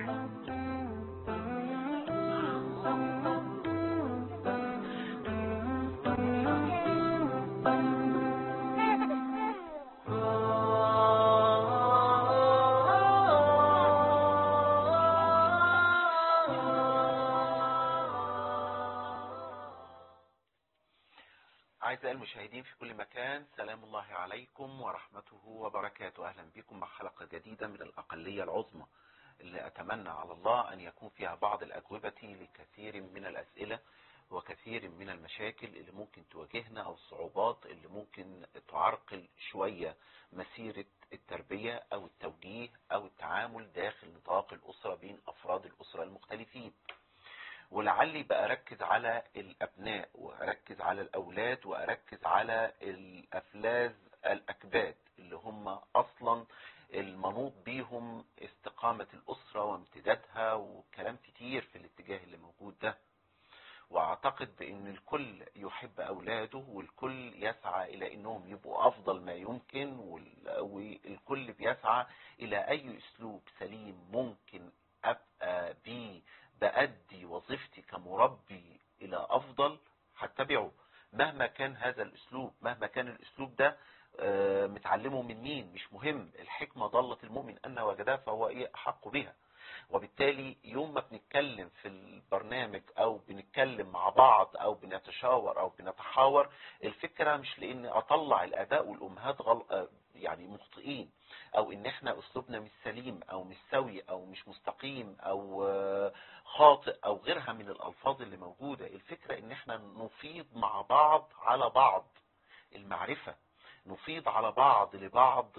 أعزائي المشاهدين في كل مكان سلام الله عليكم ورحمته وبركاته أهلا بكم مع حلقة جديدة من الأقلية العظمى اللي أتمنى على الله أن يكون فيها بعض الأجوبة لكثير من الأسئلة وكثير من المشاكل اللي ممكن تواجهنا أو الصعوبات اللي ممكن تعرقل شوية مسيرة التربية أو التوجيه أو التعامل داخل نطاق الأسرة بين أفراد الأسرة المختلفين ولعلي بقى اركز على الابناء واركز على الاولاد واركز على الافلاذ الاكباد اللي هم اصلا المنوط بيهم استقامة الاسرة وامتدادها وكلام كتير في الاتجاه اللي موجود ده واعتقد بان الكل يحب اولاده والكل يسعى الى انهم يبقوا افضل ما يمكن والكل بيسعى الى اي اسلوب سليم ممكن ابقى بيه بأدي وظيفتي كمربي إلى أفضل هتبعه مهما كان هذا الأسلوب مهما كان الأسلوب ده متعلمه من مين مش مهم الحكمة ضلت المؤمن أن وجدها فهو إيه أحق بها وبالتالي يوم ما بنتكلم في البرنامج او بنتكلم مع بعض او بنتشاور او بنتحاور الفكرة مش لان اطلع الاباء والامهات غل... يعني مخطئين او ان احنا اسلوبنا مش سليم او مش سوي او مش مستقيم او خاطئ او غيرها من الالفاظ اللي موجودة الفكرة ان احنا نفيض مع بعض على بعض المعرفة نفيض على بعض لبعض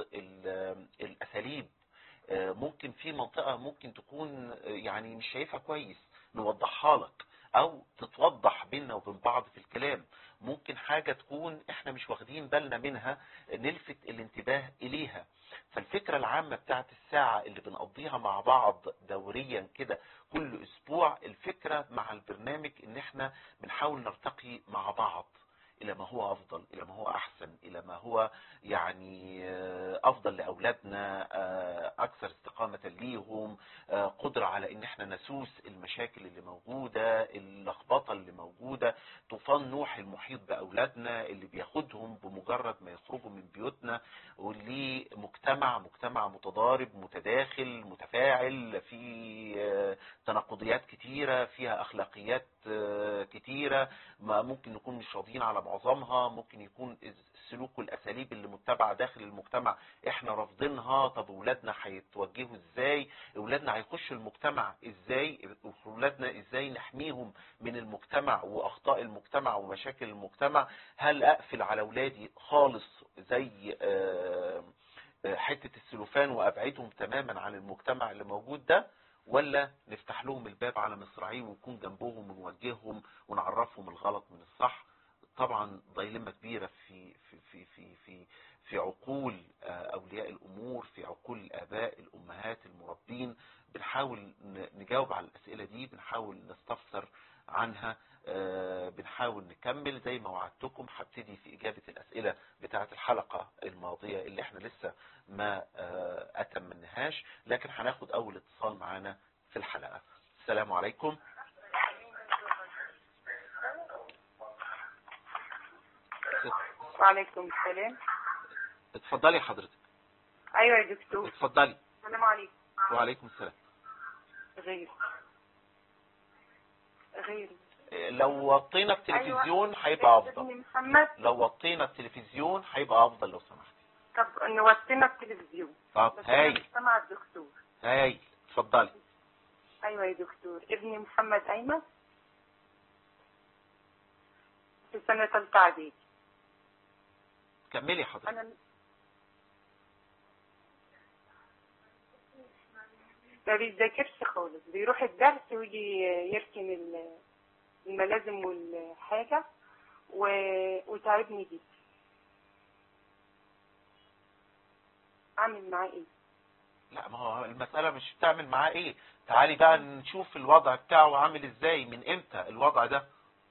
الاساليب ممكن في منطقة ممكن تكون يعني مش شايفها كويس نوضحها لك او تتوضح بيننا وبين بعض في الكلام ممكن حاجة تكون احنا مش واخدين بالنا منها نلفت الانتباه اليها فالفكرة العامة بتاعت الساعة اللي بنقضيها مع بعض دوريا كده كل اسبوع الفكرة مع البرنامج ان احنا بنحاول نرتقي مع بعض الى ما هو افضل الى ما هو احسن الى ما هو يعني افضل لاولادنا اكثر استقامة ليهم قدرة على ان احنا نسوس المشاكل اللي موجودة اللخبطة اللي موجودة طوفان نوح المحيط باولادنا اللي بياخدهم بمجرد ما يخرجوا من بيوتنا واللي مجتمع مجتمع متضارب متداخل متفاعل في تناقضيات كتيرة فيها اخلاقيات كتيرة ما ممكن نكون مش راضيين على معظمها ممكن يكون السلوك والاساليب اللي متبعه داخل المجتمع احنا رافضينها طب اولادنا هيتوجهوا ازاي اولادنا هيخشوا المجتمع ازاي اولادنا ازاي نحميهم من المجتمع واخطاء المجتمع ومشاكل المجتمع هل اقفل على اولادي خالص زي حتة السلوفان وابعدهم تماما عن المجتمع اللي موجود ده ولا نفتح لهم الباب على مصراعيه ونكون جنبهم ونوجههم ونعرفهم الغلط من الصح طبعا ضيلمة كبيرة في في في في في في عقول اولياء الامور في عقول الاباء الامهات المربين بنحاول نجاوب على الاسئلة دي بنحاول نستفسر عنها بنحاول نكمل زي ما وعدتكم هبتدي في اجابة الاسئلة بتاعة الحلقة الماضية اللي احنا لسه ما اتمنهاش لكن هناخد اول اتصال معانا في الحلقة السلام عليكم وعليكم السلام اتفضلي حضرتك ايوه يا دكتور اتفضلي السلام عليكم وعليكم السلام غير غير لو وطينا التلفزيون هيبقى افضل ابن محمد لو وطينا التلفزيون هيبقى افضل لو سمحتي طب نوطينا التلفزيون طب بس انا هايل مش سامعه الدكتور هايل اتفضلي ايوه يا دكتور ابني محمد ايمن في سنه ثالثه اعدادي كملي حضرتك انا ما بيذاكرش خالص بيروح الدرس ويجي يركن ال- الملازم والحاجة و... وتعبني جدا اعمل معاه ايه لا ما هو المسألة مش بتعمل معاه ايه تعالي بقى نشوف الوضع بتاعه عامل ازاي من امتى الوضع ده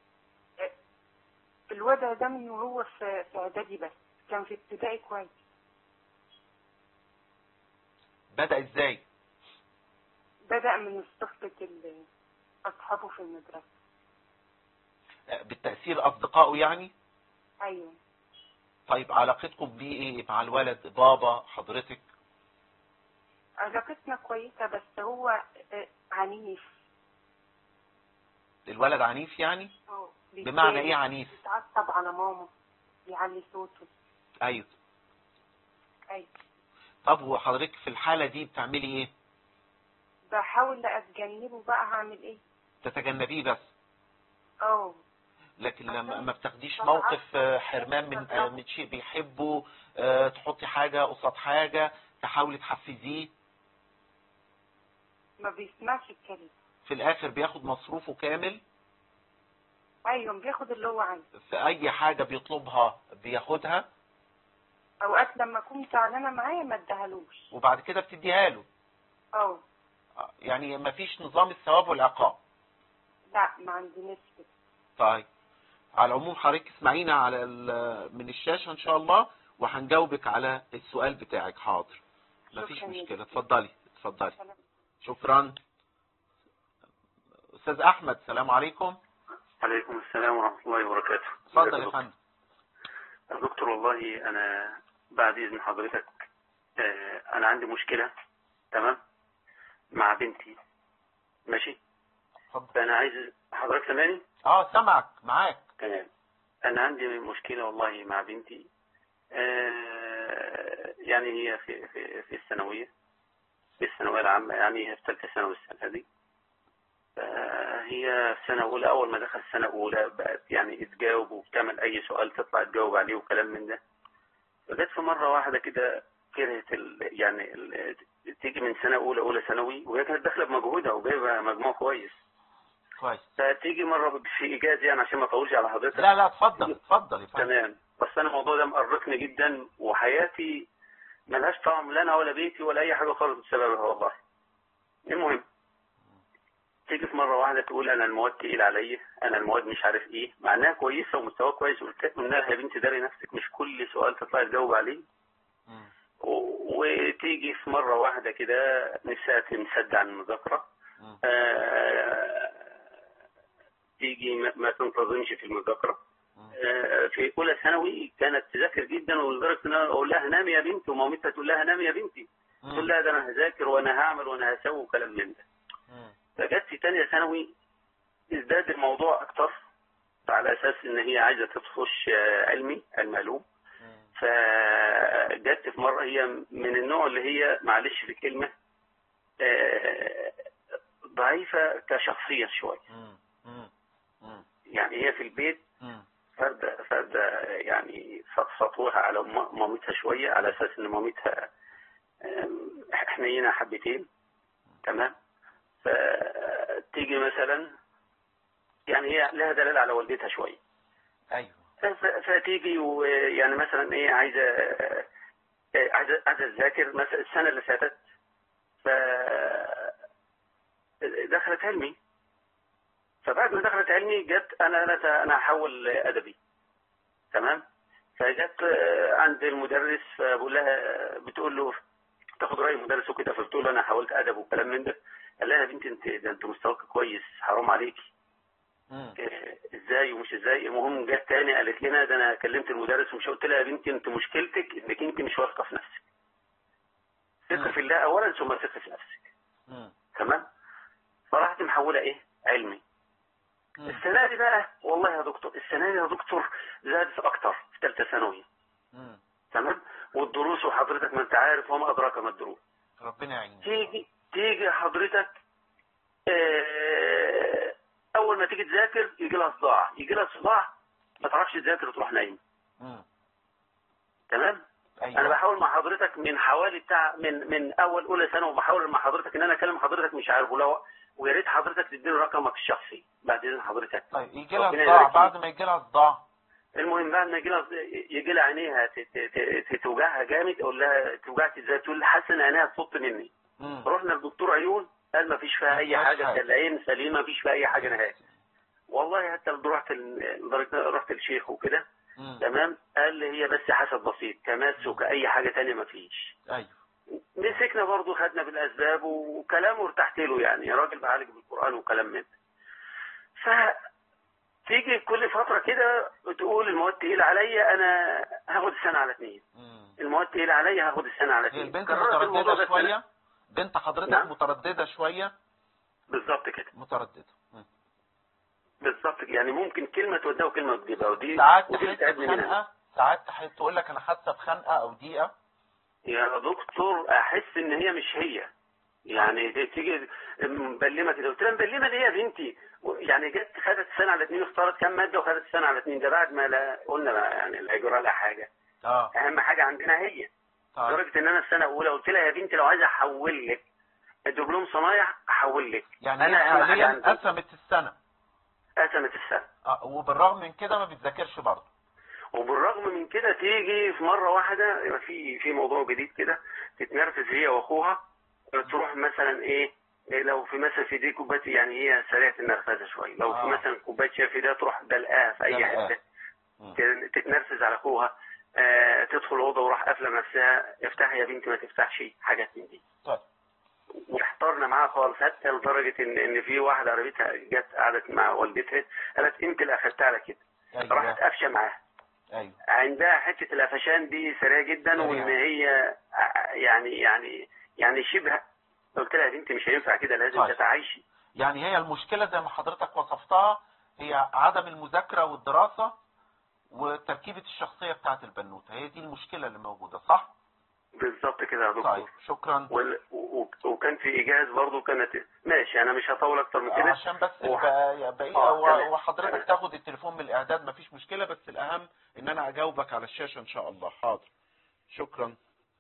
الوضع ده من وهو في في اعدادي بس كان في ابتدائي كويس بدأ ازاي بدأ من صحبة ال- أصحابه في المدرسة آه، بالتأثير أصدقائه يعني أيوة طيب علاقتكم بيه ايه مع الولد بابا حضرتك علاقتنا كويسة بس هو آه، عنيف الولد عنيف يعني أه، بمعنى ايه بيتضايق، عنيف بيتعصب على ماما بيعلي صوته ايوه أيوة طب وحضرتك في الحالة دي بتعملي ايه بحاول أتجنبه بقى هعمل إيه تتجنبيه بس أه لكن لما ما بتاخديش طبعا. موقف آه، حرمان من آه، من شيء بيحبه آه، تحطي حاجة قصاد حاجة تحاولي تحفزيه ما بيسمعش الكلام في الاخر بياخد مصروفه كامل أيوة بياخد اللي هو عايزه في اي حاجة بيطلبها بياخدها أوقات لما أكون زعلانة معاه ما اديهالوش وبعد كده بتديها له أه آه، يعني ما فيش نظام الثواب والعقاب لا ما عندناش كده طيب على العموم حضرتك اسمعينا على ال- من الشاشة ان شاء الله وهنجاوبك على السؤال بتاعك حاضر مفيش شكراً مشكلة جداً. اتفضلي اتفضلي سلام. شكرا استاذ احمد سلام عليكم عليكم السلام ورحمة الله وبركاته اتفضل يا فندم دكتور والله أنا بعد إذن حضرتك آه، أنا عندي مشكلة تمام مع بنتي ماشي اتفضل فأنا عايز حضرتك سامعني اه سامعك معاك تمام أنا عندي مشكلة والله مع بنتي آه، يعني هي في في في الثانوية في الثانوية العامة يعني هي في ثالثة ثانوي السنة دي هي في سنة أولى أول ما دخل سنة أولى بقت يعني تجاوب وبتعمل أي سؤال تطلع تجاوب عليه وكلام من ده فجت في مرة واحدة كده كرهت ال يعني ال تيجي من سنة أولى أولى ثانوي وهي كانت داخلة بمجهودها وجايبة مجموع كويس كويس فتيجي مرة في إيجاز يعني عشان ما أطولش على حضرتك لا لا اتفضل اتفضل يا فندم تمام بس انا الموضوع ده مقرقني جدا وحياتي ملهاش طعم لا انا ولا بيتي ولا اي حاجه خالص بسببها والله المهم تيجي في مره واحده تقول انا المواد تقيل عليا انا المواد مش عارف ايه مع انها كويسه ومستواها كويس قلت لها يا بنتي داري نفسك مش كل سؤال تطلعي تجاوب عليه مم. و- وتيجي في مره واحده كده نفسها تنسد عن المذاكره مم. آه، تيجي ما- ما تنتظمش في المذاكره مم. آه، في اولى ثانوي كانت تذاكر جدا ولدرجه ان انا اقول لها نامي يا بنتي ومامتها تقول لها نامي يا بنتي تقول مم. لها ده انا هذاكر وانا هعمل وانا هسوي وكلام من ده مم. فجت في ثانيه ثانوي ازداد الموضوع اكتر على اساس ان هي عايزه تخش آه، علمي علم علوم مم. فجت في مره هي من النوع اللي هي معلش في كلمه آه، ضعيفه كشخصيه شويه مم. مم. مم. يعني هي في البيت مم. فرد فرد يعني سطوها على م- مامتها شوية على أساس إن مامتها آم، حنينة حبتين تمام فتيجي مثلا يعني هي لها دلالة على والدتها شوية ايوه ف- فتيجي ويعني مثلا إيه عايزة آه، عايزة عايزة تذاكر مثلا السنة اللي فاتت ف دخلت علمي فبعد ما دخلت علمي جت انا انا انا هحول ادبي تمام فجت آه، عند المدرس فبقول لها بتقول له تاخد راي المدرس وكده فبتقول له انا حاولت ادب وكلام من ده قال لها يا بنتي انت ده انت مستواك كويس حرام عليكي مم. آه، ازاي ومش ازاي المهم جت تاني قالت لنا ده انا كلمت المدرس ومش قلت لها يا بنتي انت مشكلتك انك انت مش واثقه في نفسك ثقه مم. في الله اولا ثم ثقه في نفسك مم. تمام فراحت محوله ايه علمي مم. السنه دي بقى والله يا دكتور السنه دي يا دكتور زادت اكتر في ثالثه ثانوي مم. تمام والدروس وحضرتك ما انت عارف وما ادراك ما الدروس ربنا يعينك تيجي تيجي حضرتك آه، اول ما تيجي تذاكر يجي لها صداع يجي لها صداع ما تعرفش تذاكر وتروح نايم مم. تمام انا ايوه بحاول مع حضرتك من حوالي بتاع من من اول اولى ثانوي بحاول مع حضرتك ان انا اكلم حضرتك مش عارف ولو ويا ريت حضرتك تديني رقمك الشخصي بعد اذن حضرتك طيب يجي لها ربنا صداع يبارك بعد ما يجي لها صداع المهم بعد ما يجي لها يجي لها عينيها ت- ت- ت- توجعها جامد اقول لها توجعك ازاي تقول لي حاسه ان عينيها تصط مني مم. رحنا لدكتور عيون قال ما فيش فيها اي ما فيهاش حاجه حاجة. ده العين سليمه ما فيش فيها اي حاجه نهائي والله حتى لما رحت ال- لدرجة رحت الشيخ وكده مم. تمام قال لي هي بس حسد بسيط كماس وكاي حاجه تانية ما فيش ايوه مسكنا برضه خدنا بالاسباب وكلامه ارتحت له يعني راجل بعالج بالقران وكلام من ده. ف تيجي كل فتره كده تقول المواد تقيله عليا انا هاخد السنه على اتنين مم. المواد تقيله عليا هاخد السنه على هي اتنين البنت كررت الموضوع مترددة ده سنة. شوية بنت حضرتك نعم. مترددة شوية بالظبط كده مترددة مم. بالظبط كده. يعني ممكن كلمه توديها وكلمه تجيبها ودي ساعات ودي تحس بتتعبني منها بخنقة ساعات تحس تقول لك انا حاسة بخنقة او ضيقة يا دكتور احس ان هي مش هي يعني تيجي مبلمه كده قلت لها مبلمه ليه يا بنتي يعني جت خدت السنه على اتنين اختارت كام ماده وخدت السنه على اتنين ده بعد ما لا قلنا بقى يعني لا يجرى لها حاجه اه اهم حاجه عندنا هي طيب لدرجه ان انا السنه الاولى قلت لها يا بنتي لو عايزه احول لك دبلوم صنايع احول لك يعني هي انا اهم حاجه حاليا عندي قسمت السنة قسمت السنه آه وبالرغم من كده ما بتذاكرش برضه وبالرغم من كده تيجي في مرة واحدة يبقى في في موضوع جديد كده تتنرفز هي واخوها تروح مثلا ايه إيه لو في مثلا في دي كوبايه يعني هي سريعه النرفزه شويه لو في آه. مثلا كوبايه شاي في ده تروح دلقاها في اي دلقاها. حته مم. ت- تتنرفز على اخوها آه تدخل الاوضه وراح قافله نفسها افتحي يا بنتي ما تفتحش حاجات من دي طيب واحترنا معاها خالص حتى لدرجه ان ان في واحده قريبتها جت قعدت مع والدتها قالت انت اللي اخدتها على كده راحت ايوه قافشه معاها ايوه عندها حته القفشان دي سريعه جدا سريعة. وان هي ع- يعني يعني يعني شبه قلت لها يا بنتي مش هينفع كده لازم طيب. تتعايشي يعني هي المشكلة زي ما حضرتك وصفتها هي عدم المذاكرة والدراسة وتركيبة الشخصية بتاعت البنوتة هي دي المشكلة اللي موجودة صح؟ بالظبط كده يا طيب دكتور شكرا وال- و- و- وكان في ايجاز برضو كانت ماشي انا مش هطول اكتر من كده عشان بس وح- البقى- بقية آه، و- تمام. وحضرتك تمام. تاخد التليفون من الاعداد مفيش مشكلة بس الاهم ان انا اجاوبك على الشاشة ان شاء الله حاضر شكرا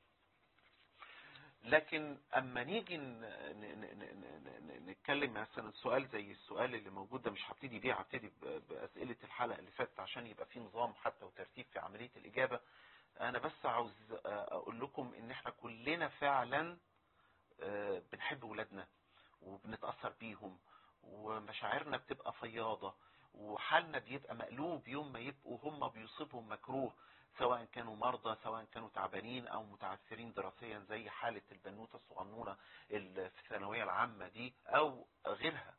لكن اما نيجي ن- ن- ن- ن- ن- نتكلم مثلا سؤال زي السؤال اللي موجود ده مش هبتدي بيه هبتدي ب- باسئله الحلقه اللي فاتت عشان يبقى في نظام حتى وترتيب في عمليه الاجابه انا بس عاوز اقول لكم ان احنا كلنا فعلا آه، بنحب ولادنا وبنتاثر بيهم ومشاعرنا بتبقى فياضه وحالنا بيبقى مقلوب يوم ما يبقوا هم بيصيبهم مكروه سواء كانوا مرضى سواء كانوا تعبانين او متعثرين دراسيا زي حالة البنوتة الصغنونة اللي في الثانوية العامة دي او غيرها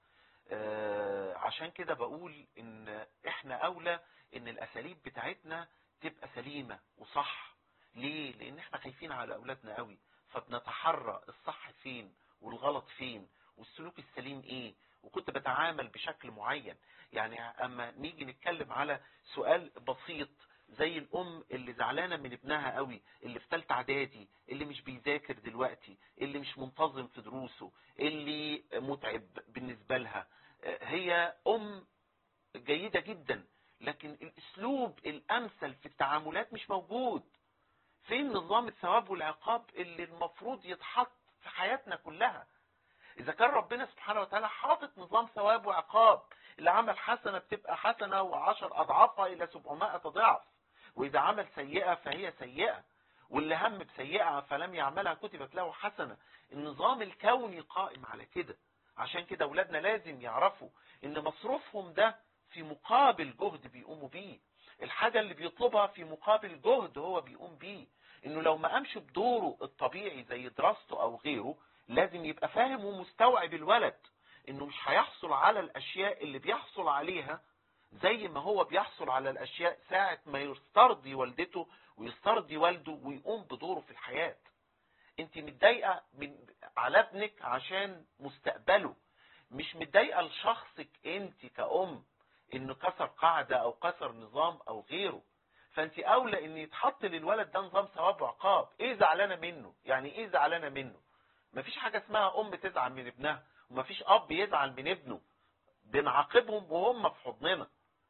آه، عشان كده بقول ان احنا اولى ان الاساليب بتاعتنا تبقى سليمة وصح ليه لان احنا خايفين على اولادنا قوي فبنتحرى الصح فين والغلط فين والسلوك السليم ايه وكنت بتعامل بشكل معين يعني اما نيجي نتكلم على سؤال بسيط زي الام اللي زعلانه من ابنها قوي اللي في ثالثه اعدادي اللي مش بيذاكر دلوقتي اللي مش منتظم في دروسه اللي متعب بالنسبه لها هي ام جيده جدا لكن الاسلوب الامثل في التعاملات مش موجود فين نظام الثواب والعقاب اللي المفروض يتحط في حياتنا كلها اذا كان ربنا سبحانه وتعالى حاطط نظام ثواب وعقاب اللي عمل حسنه بتبقى حسنه وعشر اضعافها الى 700 ضعف واذا عمل سيئه فهي سيئه واللي هم بسيئه فلم يعملها كتبت له حسنه النظام الكوني قائم على كده عشان كده اولادنا لازم يعرفوا ان مصروفهم ده في مقابل جهد بيقوموا بيه الحاجه اللي بيطلبها في مقابل جهد هو بيقوم بيه انه لو ما قامش بدوره الطبيعي زي دراسته او غيره لازم يبقى فاهم ومستوعب الولد انه مش هيحصل على الاشياء اللي بيحصل عليها زي ما هو بيحصل على الاشياء ساعة ما يسترضي والدته ويسترضي والده ويقوم بدوره في الحياة انت متضايقة من على ابنك عشان مستقبله مش متضايقة لشخصك انت كأم انه كسر قاعدة او كسر نظام او غيره فانت اولى ان يتحط للولد ده نظام ثواب وعقاب ايه زعلانة منه يعني ايه زعلانة منه مفيش حاجة اسمها ام تزعل من ابنها ومفيش اب يزعل من ابنه بنعاقبهم وهم في حضننا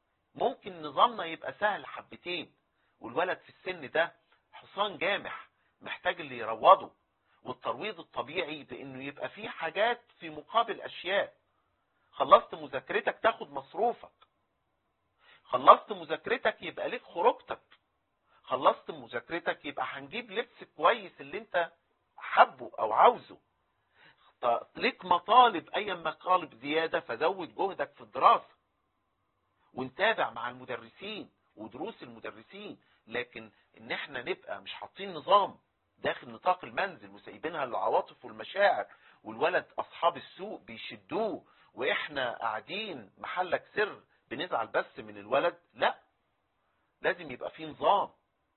ممكن نظامنا يبقى سهل حبتين والولد في السن ده حصان جامح محتاج اللي يروضه والترويض الطبيعي بانه يبقى فيه حاجات في مقابل اشياء خلصت مذاكرتك تاخد مصروفك خلصت مذاكرتك يبقى ليك خروجتك خلصت مذاكرتك يبقى هنجيب لبس كويس اللي انت حبه او عاوزه ليك مطالب اي مطالب زيادة فزود جهدك في الدراسة ونتابع مع المدرسين ودروس المدرسين لكن ان احنا نبقى مش حاطين نظام داخل نطاق المنزل وسايبينها للعواطف والمشاعر والولد اصحاب السوء بيشدوه واحنا قاعدين محلك سر بنزعل بس من الولد لا لازم يبقى في نظام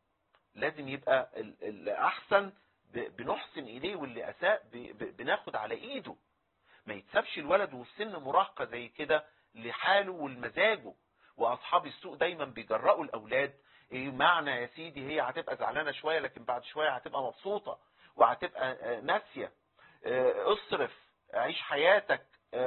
لازم يبقى ال- الاحسن ب- بنحسن اليه واللي اساء ب- ب- بناخد على ايده ما يتسابش الولد وفي سن مراهقه زي كده لحاله ولمزاجه واصحاب السوء دايما بيجرأوا الاولاد ايه معنى يا سيدي هي هتبقى زعلانه شويه لكن بعد شويه هتبقى مبسوطه وهتبقى آه، ناسيه آه، اصرف عيش حياتك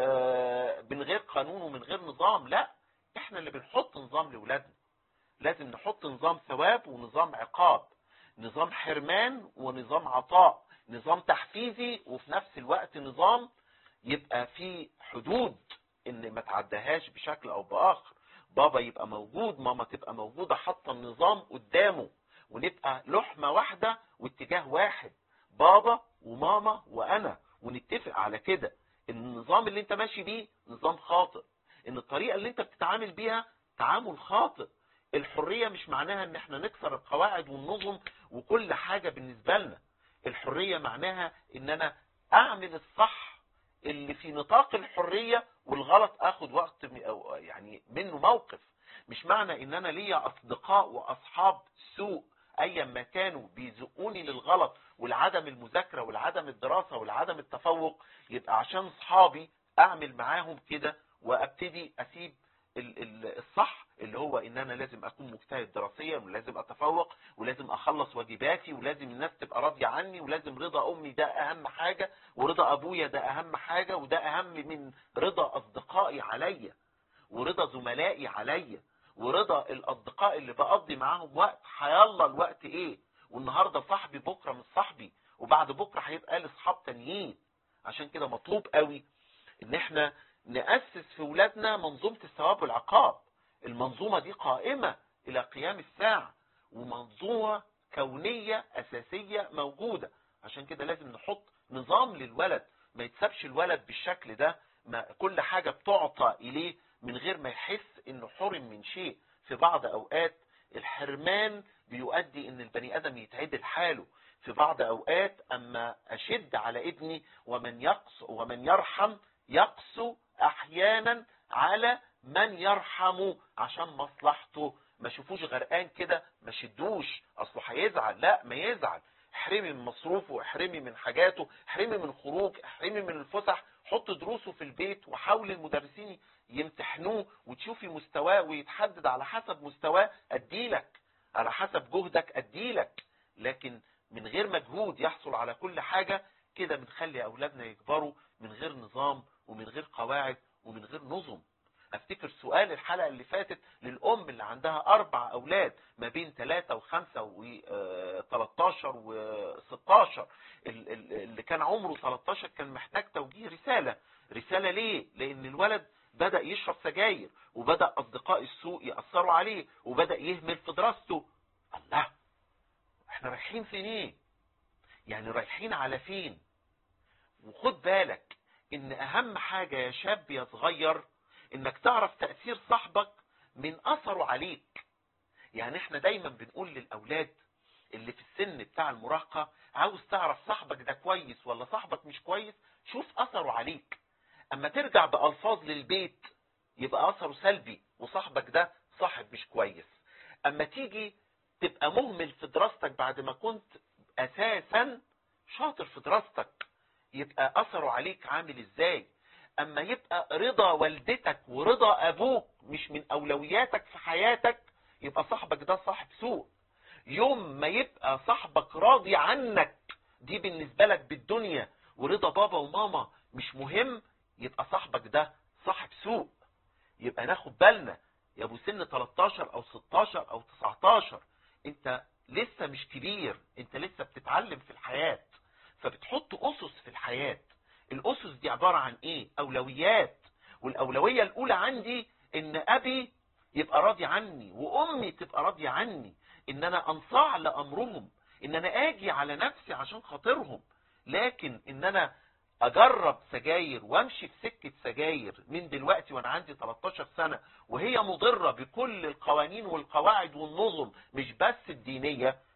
آه، من غير قانون ومن غير نظام لا احنا اللي بنحط نظام لاولادنا لازم نحط نظام ثواب ونظام عقاب نظام حرمان ونظام عطاء نظام تحفيزي وفي نفس الوقت نظام يبقى في حدود ان ما تعدهاش بشكل او باخر بابا يبقى موجود ماما تبقى موجودة حاطه النظام قدامه ونبقى لحمة واحدة واتجاه واحد بابا وماما وانا ونتفق على كده ان النظام اللي انت ماشي بيه نظام خاطئ ان الطريقة اللي انت بتتعامل بيها تعامل خاطئ الحرية مش معناها ان احنا نكسر القواعد والنظم وكل حاجة بالنسبة لنا الحرية معناها ان انا اعمل الصح اللي في نطاق الحرية والغلط اخد وقت م- أو يعني منه موقف مش معنى ان انا ليا اصدقاء واصحاب سوء ايا ما كانوا بيزقوني للغلط والعدم المذاكرة والعدم الدراسة والعدم التفوق يبقى عشان اصحابي اعمل معاهم كده وابتدي اسيب ال- ال- الصح اللي هو ان انا لازم اكون مجتهد دراسيا ولازم اتفوق ولازم اخلص واجباتي ولازم الناس تبقى راضيه عني ولازم رضا امي ده اهم حاجه ورضا ابويا ده اهم حاجه وده اهم من رضا اصدقائي عليا ورضا زملائي عليا ورضا الاصدقاء اللي بقضي معاهم وقت هيلا الوقت ايه والنهارده صاحبي بكره مش صاحبي وبعد بكره هيبقى لي اصحاب تانيين عشان كده مطلوب قوي ان احنا نأسس في ولادنا منظومة الثواب والعقاب المنظومة دي قائمة الى قيام الساعة ومنظومة كونية اساسية موجودة عشان كده لازم نحط نظام للولد ما يتسابش الولد بالشكل ده ما كل حاجة بتعطى اليه من غير ما يحس انه حرم من شيء في بعض اوقات الحرمان بيؤدي ان البني ادم يتعدل حاله في بعض اوقات اما اشد على ابني ومن يقص ومن يرحم يقسو احيانا على من يرحمه عشان مصلحته ما شوفوش غرقان كده ما شدوش اصله هيزعل لا ما يزعل احرمي من مصروفه احرمي من حاجاته احرمي من خروج احرمي من الفسح حط دروسه في البيت وحاول المدرسين يمتحنوه وتشوفي مستواه ويتحدد على حسب مستواه اديلك على حسب جهدك اديلك لكن من غير مجهود يحصل على كل حاجة كده بنخلي اولادنا يكبروا من غير نظام ومن غير قواعد ومن غير نظم افتكر سؤال الحلقة اللي فاتت للام اللي عندها اربع اولاد ما بين 3 و5 و13 و16 اللي كان عمره 13 كان محتاج توجيه رسالة رسالة ليه لان الولد بدأ يشرب سجاير وبدأ اصدقاء السوء يأثروا عليه وبدأ يهمل في دراسته الله احنا رايحين فين ايه يعني رايحين على فين وخد بالك ان اهم حاجة يا شاب يا صغير انك تعرف تأثير صاحبك من اثره عليك يعني احنا دايما بنقول للاولاد اللي في السن بتاع المراهقة عاوز تعرف صاحبك ده كويس ولا صاحبك مش كويس شوف اثره عليك اما ترجع بألفاظ للبيت يبقى اثره سلبي وصاحبك ده صاحب مش كويس اما تيجي تبقى مهمل في دراستك بعد ما كنت اساسا شاطر في دراستك يبقى اثره عليك عامل ازاي اما يبقى رضا والدتك ورضا ابوك مش من اولوياتك في حياتك يبقى صاحبك ده صاحب سوء يوم ما يبقى صاحبك راضي عنك دي بالنسبة لك بالدنيا ورضا بابا وماما مش مهم يبقى صاحبك ده صاحب سوء يبقى ناخد بالنا يا ابو سن 13 او 16 او 19 انت لسه مش كبير انت لسه بتتعلم في الحياة فبتحط اسس في الحياة الاسس دي عبارة عن ايه اولويات والاولوية الاولى عندي ان ابي يبقى راضي عني وامي تبقى راضية عني ان انا انصاع لامرهم ان انا اجي على نفسي عشان خاطرهم لكن ان انا اجرب سجاير وامشي في سكة سجاير من دلوقتي وانا عندي 13 سنة وهي مضرة بكل القوانين والقواعد والنظم مش بس الدينية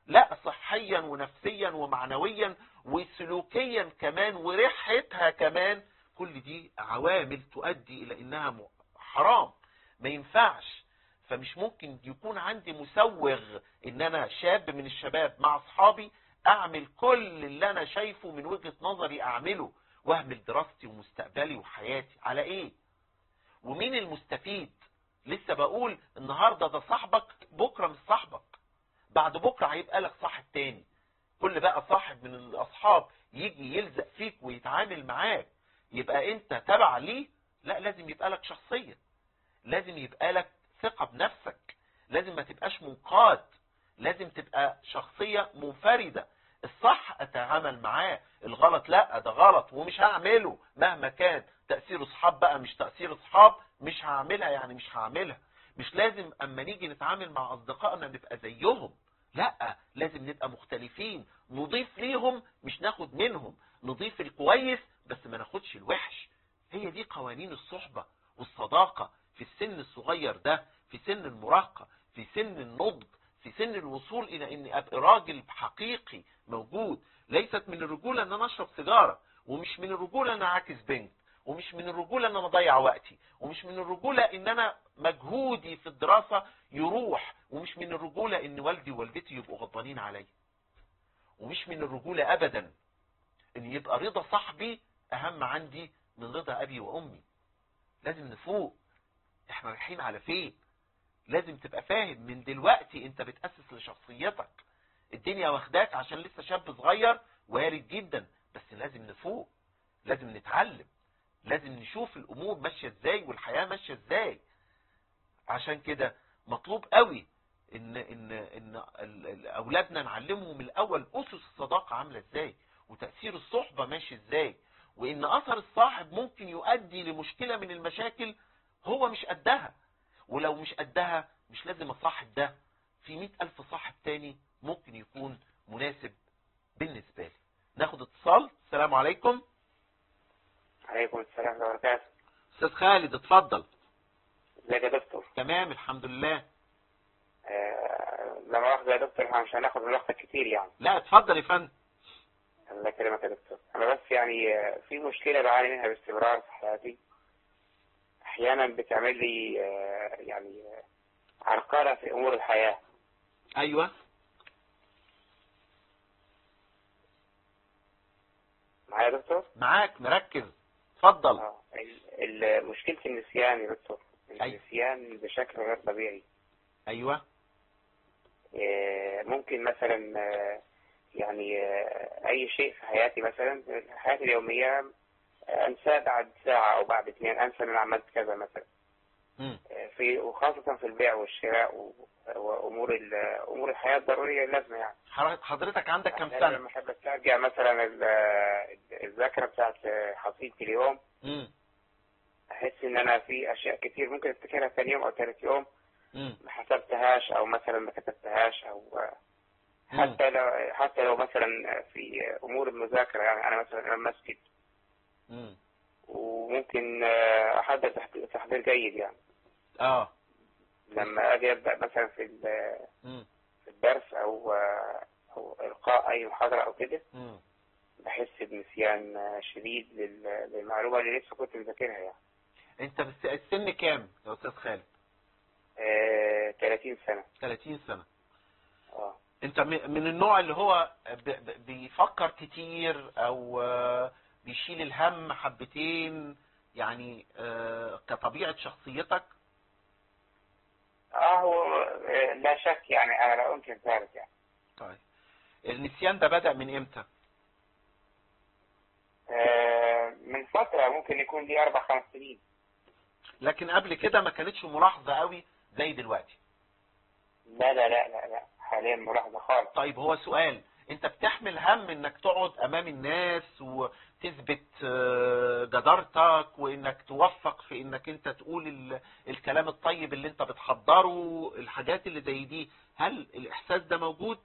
لا صحيا ونفسيا ومعنويا وسلوكيا كمان وريحتها كمان كل دي عوامل تؤدي الى انها م- حرام ما ينفعش فمش ممكن يكون عندي مسوغ ان انا شاب من الشباب مع اصحابي اعمل كل اللي انا شايفه من وجهة نظري اعمله واهمل دراستي ومستقبلي وحياتي على ايه ومين المستفيد لسه بقول النهاردة ده صاحبك بكرة مش صاحبك بعد بكرة هيبقى لك صاحب تاني كل بقى صاحب من الاصحاب يجي يلزق فيك ويتعامل معاك يبقى انت تبع ليه لا لازم يبقى لك شخصية لازم يبقى لك ثقة بنفسك لازم ما تبقاش منقاد لازم تبقى شخصية منفردة الصح اتعامل معاه الغلط لا ده غلط ومش هعمله مهما كان تأثير اصحاب بقى مش تأثير اصحاب مش هعملها يعني مش هعملها مش لازم اما نيجي نتعامل مع اصدقائنا نبقى زيهم لا لازم نبقى مختلفين نضيف ليهم مش ناخد منهم نضيف الكويس بس ما ناخدش الوحش هي دي قوانين الصحبة والصداقة في السن الصغير ده في سن المراهقة في سن النضج في سن الوصول الى اني ابقى راجل حقيقي موجود ليست من الرجولة ان انا اشرب سيجارة ومش من الرجولة ان انا اعاكس بنت ومش من الرجولة ان انا اضيع وقتي ومش من الرجولة ان انا مجهودي في الدراسة يروح ومش من الرجولة ان والدي ووالدتي يبقوا غضبانين عليا ومش من الرجولة ابدا ان يبقى رضا صاحبي اهم عندي من رضا ابي وامي لازم نفوق احنا رايحين على فين لازم تبقى فاهم من دلوقتي انت بتأسس لشخصيتك الدنيا واخداك عشان لسه شاب صغير وارد جدا بس لازم نفوق لازم نتعلم لازم نشوف الامور ماشية ازاي والحياة ماشية ازاي عشان كده مطلوب قوي ان ان ان ال- ال- اولادنا نعلمهم من الاول اسس الصداقة عاملة ازاي وتأثير الصحبة ماشي ازاي وان اثر الصاحب ممكن يؤدي لمشكلة من المشاكل هو مش قدها ولو مش قدها مش لازم اصاحب ده في مئة الف صاحب تاني ممكن يكون مناسب بالنسبة لي ناخد اتصال السلام عليكم عليكم السلام ورحمة الله وبركاته استاذ خالد اتفضل ازيك يا دكتور تمام الحمد لله آه، لما واخد يا دكتور احنا مش هناخد من وقتك كتير يعني لا اتفضل يا فندم الله يكرمك يا دكتور انا بس يعني آه، في مشكلة بعاني منها باستمرار في حياتي احيانا بتعمل لي آه، يعني آه، عرقلة في امور الحياة ايوه معايا يا دكتور معاك مركز اتفضل اه ال- ال- مشكلة النسيان يا دكتور أي. النسيان بشكل غير طبيعي ايوه آه، ممكن مثلا آه، يعني آه، اي شيء في حياتي مثلا حياتي اليومية آه، انساه بعد ساعة او بعد اثنين انسى ان انا عملت كذا مثلا مم. آه، في وخاصة في البيع والشراء و- وامور ال- امور الحياة الضرورية اللازمة يعني حر- حضرتك عندك كام أحياناً سنة لما احب استرجع مثلا ال- الذاكرة بتاعت حصيلتي اليوم مم. احس ان انا في اشياء كتير ممكن افتكرها ثاني يوم او ثالث يوم مم. ما حسبتهاش او مثلا ما كتبتهاش او مم. حتى لو حتى لو مثلا في امور المذاكره يعني انا مثلا امام مسجد مم. وممكن آه، احضر تحضير- تحضير جيد يعني اه لما اجي ابدا مثلا في ال- مم. في الدرس او آه، او القاء اي محاضره او كده مم. بحس بنسيان آه، شديد لل- للمعلومه اللي لسه كنت مذاكرها يعني انت بس السن كام يا استاذ خالد آه، 30 سنه 30 سنة اه انت م- من النوع اللي هو ب- ب- بيفكر كتير او آه، بيشيل الهم حبتين يعني آه، كطبيعة شخصيتك اه هو آه، لا شك يعني انا لا انكر ذلك يعني طيب النسيان ده بدأ من امتى آه، من فتره ممكن يكون دي اربع خمس سنين لكن قبل كده ما كانتش ملاحظة قوي زي دلوقتي لا لا لا لا لا حاليا ملاحظة خالص طيب هو سؤال انت بتحمل هم انك تقعد امام الناس وتثبت آه، جدارتك وانك توفق في انك انت تقول ال- الكلام الطيب اللي انت بتحضره الحاجات اللي زي دي هل الاحساس ده موجود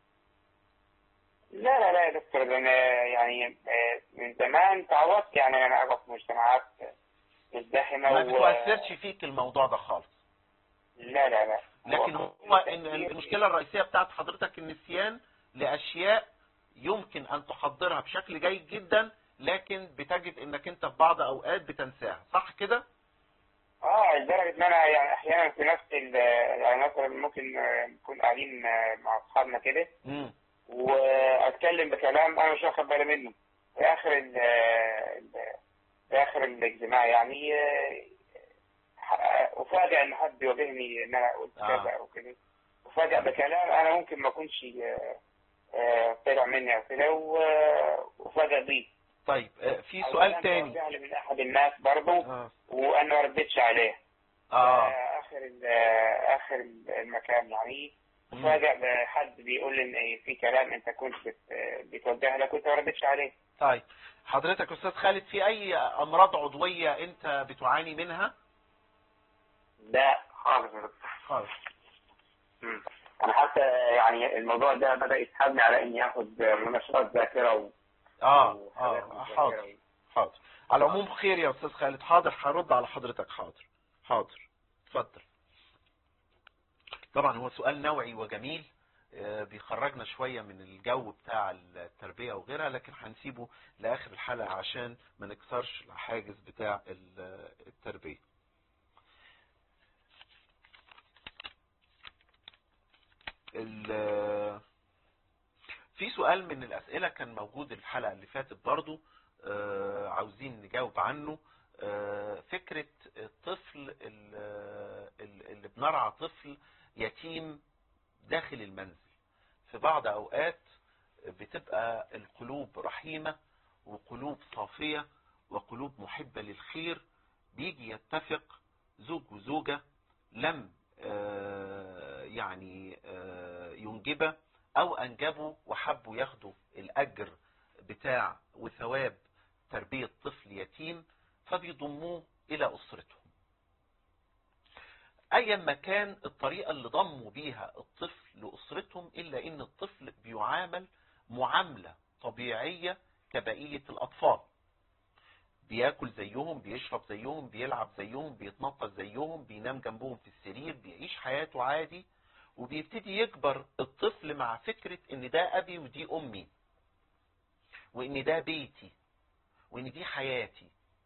لا لا لا يا دكتور ده انا يعني آه، من زمان تعودت يعني ان انا اقعد في مجتمعات مزدحمة ما و... بتؤثرش فيك الموضوع ده خالص لا لا لا لكن هو إن المشكلة الرئيسية بتاعت حضرتك النسيان لأشياء يمكن أن تحضرها بشكل جيد جدا لكن بتجد انك انت في بعض اوقات بتنساها صح كده اه لدرجة ان انا يعني احيانا في نفس ال يعني مثلا ممكن آه، نكون قاعدين آه، مع اصحابنا كده امم واتكلم بكلام انا مش واخد بالي منه في اخر ال ال- في اخر الاجتماع يعني آه، ح- افاجئ ان حد يواجهني ان انا قلت آه. كذا او كده افاجئ بكلام انا ممكن ما اكونش آه، آه، طلع مني او كده و- وافاجئ بيه طيب آه، في أو سؤال كان تاني توجه لي من احد الناس برضه اه وانا ما ردتش عليه اه آه، اخر ال- آه، اخر المكان يعني مم. فجأة حد بيقول لي ان في كلام انت كنت بت- بتوجه لك وانت ما ردتش عليه طيب حضرتك استاذ خالد في اي امراض عضوية انت بتعاني منها لا خالص خالص مم. انا حتى يعني الموضوع ده بدا يسحبني على اني اخد منشطات ذاكره و... اه وحاجات اه من حاضر الذاكرة. حاضر على العموم خير يا استاذ خالد حاضر هرد على حضرتك حاضر حاضر اتفضل طبعا هو سؤال نوعي وجميل آه، بيخرجنا شوية من الجو بتاع التربية وغيرها لكن هنسيبه لآخر الحلقة عشان ما نكسرش الحاجز بتاع ال- التربية ال- في سؤال من الأسئلة كان موجود الحلقة اللي فاتت برضو آه، عاوزين نجاوب عنه آه، فكرة الطفل ال- ال- اللي بنرعى طفل يتيم داخل المنزل في بعض أوقات بتبقى القلوب رحيمة وقلوب صافية وقلوب محبة للخير بيجي يتفق زوج وزوجة لم آه، يعني آه، ينجبه او انجبوا وحبوا ياخدوا الاجر بتاع وثواب تربية طفل يتيم فبيضموه الى اسرتهم ايا ما كان الطريقة اللي ضموا بيها الطفل لاسرتهم الا ان الطفل بيعامل معاملة طبيعية كبقية الاطفال بياكل زيهم بيشرب زيهم بيلعب زيهم بيتنطط زيهم بينام جنبهم في السرير بيعيش حياته عادي وبيبتدي يكبر الطفل مع فكرة ان ده ابي ودي امي وان ده بيتي وان دي حياتي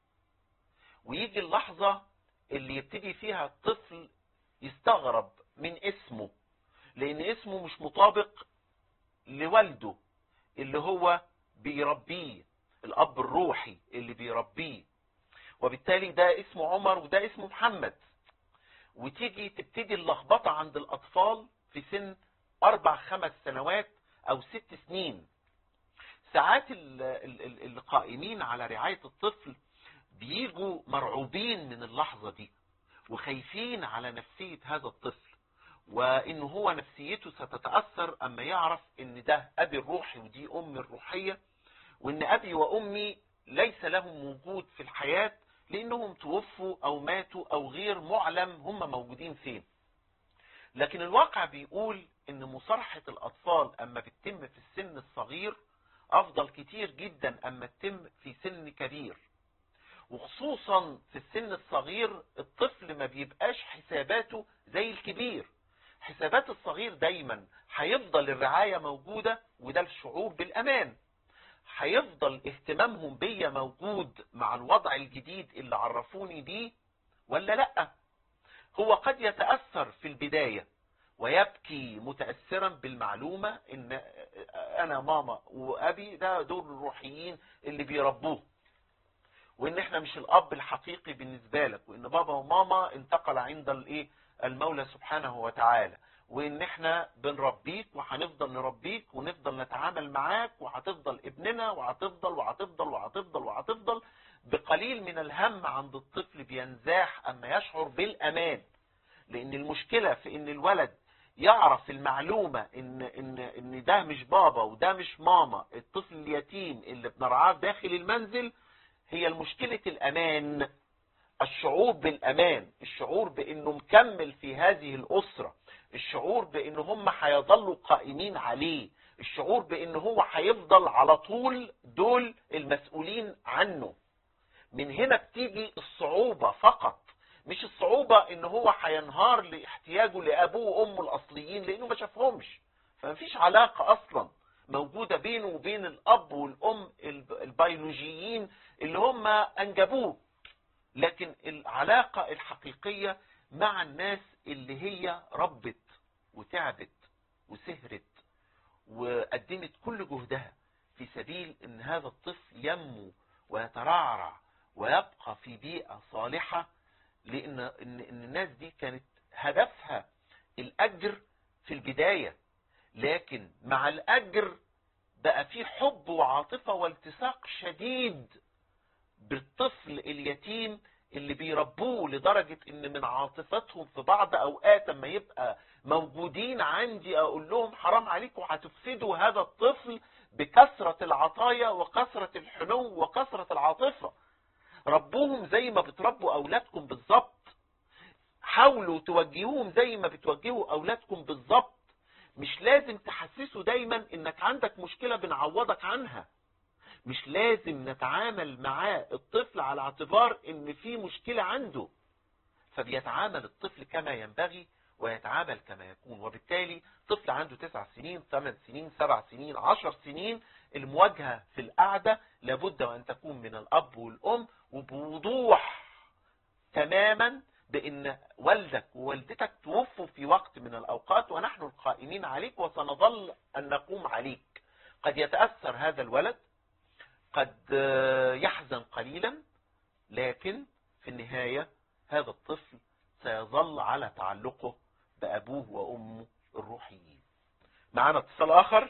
ويجي اللحظة اللي يبتدي فيها الطفل يستغرب من اسمه لان اسمه مش مطابق لوالده اللي هو بيربيه الاب الروحي اللي بيربيه وبالتالي ده اسمه عمر وده اسمه محمد وتيجي تبتدي اللخبطة عند الأطفال في سن أربع خمس سنوات أو ست سنين ساعات ال- ال- ال- القائمين على رعاية الطفل بيجوا مرعوبين من اللحظة دي وخايفين على نفسية هذا الطفل وإن هو نفسيته ستتأثر أما يعرف إن ده أبي الروحي ودي أمي الروحية وإن أبي وأمي ليس لهم وجود في الحياة لانهم توفوا او ماتوا او غير معلم هم موجودين فين لكن الواقع بيقول ان مصارحة الاطفال اما بتتم في السن الصغير افضل كتير جدا اما تتم في سن كبير وخصوصا في السن الصغير الطفل ما بيبقاش حساباته زي الكبير حسابات الصغير دايما هيفضل الرعاية موجودة وده الشعور بالامان هيفضل اهتمامهم بيا موجود مع الوضع الجديد اللي عرفوني بيه ولا لا هو قد يتأثر في البداية ويبكي متأثرا بالمعلومة ان انا ماما وابي ده دول الروحيين اللي بيربوه وان احنا مش الاب الحقيقي بالنسبة لك وان بابا وماما انتقل عند الايه المولى سبحانه وتعالى وان احنا بنربيك وهنفضل نربيك ونفضل نتعامل معاك وهتفضل ابننا وهتفضل وهتفضل وهتفضل وهتفضل بقليل من الهم عند الطفل بينزاح اما يشعر بالامان لان المشكلة في ان الولد يعرف المعلومة ان, إن, إن ده مش بابا وده مش ماما الطفل اليتيم اللي بنرعاه داخل المنزل هي المشكلة الامان الشعور بالامان الشعور بانه مكمل في هذه الاسرة الشعور بان هم هيظلوا قائمين عليه الشعور بان هو هيفضل على طول دول المسؤولين عنه من هنا بتيجي الصعوبة فقط مش الصعوبة ان هو هينهار لاحتياجه لابوه وامه الاصليين لانه ما شافهمش فمفيش علاقة اصلا موجودة بينه وبين الاب والام الب- البيولوجيين اللي هم انجبوه لكن العلاقة الحقيقية مع الناس اللي هي ربت وتعبت وسهرت وقدمت كل جهدها في سبيل ان هذا الطفل ينمو ويترعرع ويبقى في بيئة صالحة لان ان إن الناس دي كانت هدفها الاجر في البداية لكن مع الاجر بقى في حب وعاطفة والتصاق شديد بالطفل اليتيم اللي بيربوه لدرجة ان من عاطفتهم في بعض اوقات لما يبقى موجودين عندي اقول لهم حرام عليكم هتفسدوا هذا الطفل بكثرة العطايا وكثرة الحنو وكثرة العاطفة ربوهم زي ما بتربوا اولادكم بالظبط حاولوا توجهوهم زي ما بتوجهوا اولادكم بالظبط مش لازم تحسسوا دايما انك عندك مشكلة بنعوضك عنها مش لازم نتعامل معاه الطفل على اعتبار ان في مشكلة عنده فبيتعامل الطفل كما ينبغي ويتعامل كما يكون وبالتالي طفل عنده تسع سنين ثمان سنين سبع سنين عشر سنين المواجهة في القعدة لابد وأن تكون من الأب والأم وبوضوح تماما بأن والدك ووالدتك توفوا في وقت من الأوقات ونحن القائمين عليك وسنظل أن نقوم عليك قد يتأثر هذا الولد قد يحزن قليلا لكن في النهاية هذا الطفل سيظل على تعلقه بأبوه وأمه الروحيين معنا اتصال آخر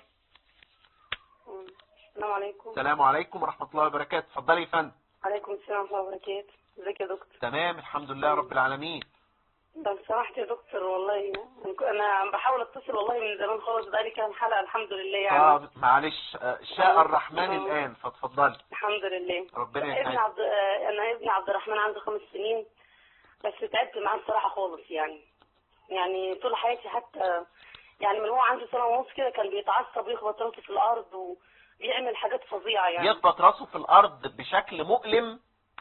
السلام عليكم السلام عليكم ورحمة الله وبركاته اتفضلي يا فندم عليكم السلام ورحمة الله وبركاته ازيك يا دكتور تمام الحمد لله رب العالمين لو سمحت يا دكتور والله انا بحاول اتصل والله من زمان خالص بقالي كام حلقة الحمد لله يعني طب معلش آه، شاء الرحمن الآن فاتفضلي الحمد لله ربنا ابن يسعدك عبد آه، انا ابن عبد الرحمن عنده خمس سنين بس تعبت معاه الصراحة خالص يعني يعني طول حياتي حتى يعني من هو عنده سنة ونص كده كان بيتعصب ويخبط راسه في الأرض وبيعمل حاجات فظيعة يعني يخبط راسه في الأرض بشكل مؤلم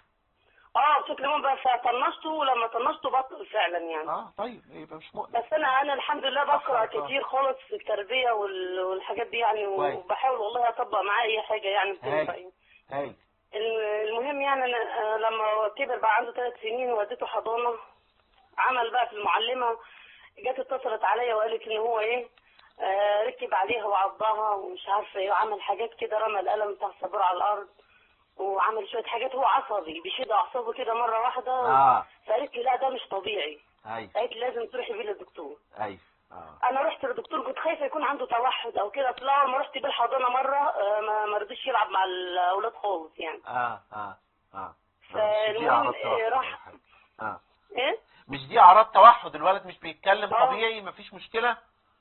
اه بشكل عام بس طنشته ولما طنشته بطل فعلا يعني اه طيب يبقى مش مؤلم بس انا انا الحمد لله بقرا صح، صح. كتير خالص في التربيه وال- والحاجات دي يعني كويس. وبحاول والله اطبق معاه اي حاجه يعني بتنفع هاي. يعني. هاي الم- المهم يعني انا أنا لما كبر بقى عنده ثلاث سنين وديته حضانه عمل بقى في المعلمه جت اتصلت عليا وقالت ان هو ايه آه ركب عليها وعضها ومش عارفه ايه وعمل حاجات كده رمى القلم بتاع السبوره على الارض وعمل شويه حاجات هو عصبي بيشد اعصابه كده مره واحده اه فقالت لي لا ده مش طبيعي هاي قالت لي لازم تروحي بيه للدكتور هاي اه انا رحت للدكتور كنت خايفه يكون عنده توحد او كده طلع اول ما رحت بيه الحضانه مره آه، ما ما رضيش يلعب مع الاولاد خالص يعني اه اه اه مش دي فالمهم أعراض إيه، توحد راح- ولا حاجة. اه ايه مش دي اعراض توحد الولد مش بيتكلم آه. طبيعي مفيش مشكلة